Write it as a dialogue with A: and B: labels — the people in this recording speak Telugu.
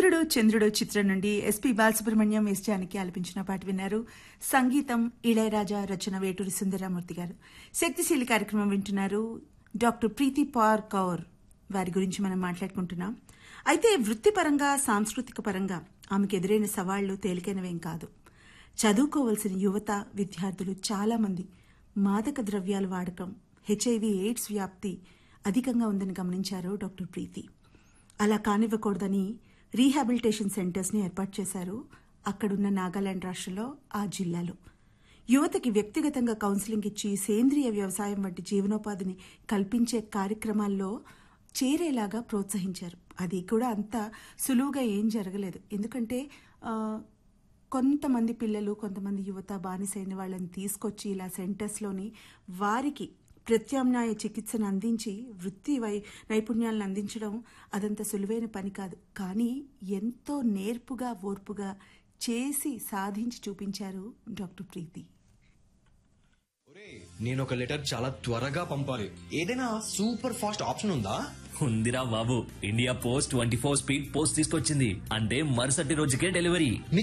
A: చంద్రుడు చంద్రుడు చిత్రం నుండి ఎస్పి బాలసుబ్రహ్మణ్యం ఎస్ జానకి ఆలపించిన పాట విన్నారు సంగీతం ఇళయరాజా రచన వేటూరి సుందరరామూర్తి గారు శక్తిశీలి కార్యక్రమం వింటున్నారు డాక్టర్ ప్రీతి పార్ కౌర్ వారి గురించి మనం మాట్లాడుకుంటున్నాం అయితే వృత్తిపరంగా సాంస్కృతిక పరంగా ఆమెకు ఎదురైన సవాళ్లు తేలికైనవేం కాదు చదువుకోవలసిన యువత విద్యార్థులు చాలా మంది మాదక ద్రవ్యాల వాడకం హెచ్ఐవి ఎయిడ్స్ వ్యాప్తి అధికంగా ఉందని గమనించారు డాక్టర్ ప్రీతి అలా కానివ్వకూడదని రీహాబిలిటేషన్ సెంటర్స్ ని ఏర్పాటు చేశారు అక్కడున్న నాగాలాండ్ రాష్ట్రంలో ఆ జిల్లాలో యువతకి వ్యక్తిగతంగా కౌన్సిలింగ్ ఇచ్చి సేంద్రియ వ్యవసాయం వంటి జీవనోపాధిని కల్పించే కార్యక్రమాల్లో చేరేలాగా ప్రోత్సహించారు అది కూడా అంత సులువుగా ఏం జరగలేదు ఎందుకంటే ఆ, కొంతమంది పిల్లలు కొంతమంది యువత బానిసైన వాళ్ళని తీసుకొచ్చి ఇలా సెంటర్స్లోని వారికి ప్రత్యామ్నాయ చికిత్సను అందించి వృత్తి వై నైపుణ్యాలను అందించడం అదంత సులువైన పని కాదు కానీ ఎంతో నేర్పుగా ఓర్పుగా చేసి సాధించి చూపించారు డాక్టర్ ప్రీతి
B: నేను ఒక లెటర్ చాలా త్వరగా పంపాలి ఏదైనా సూపర్ ఫాస్ట్ ఆప్షన్ ఉందా
C: ఉందిరా బాబు India post twenty four speed post తీసుకొచ్చింది అంటే మరుసటి రోజుకే డెలివరీ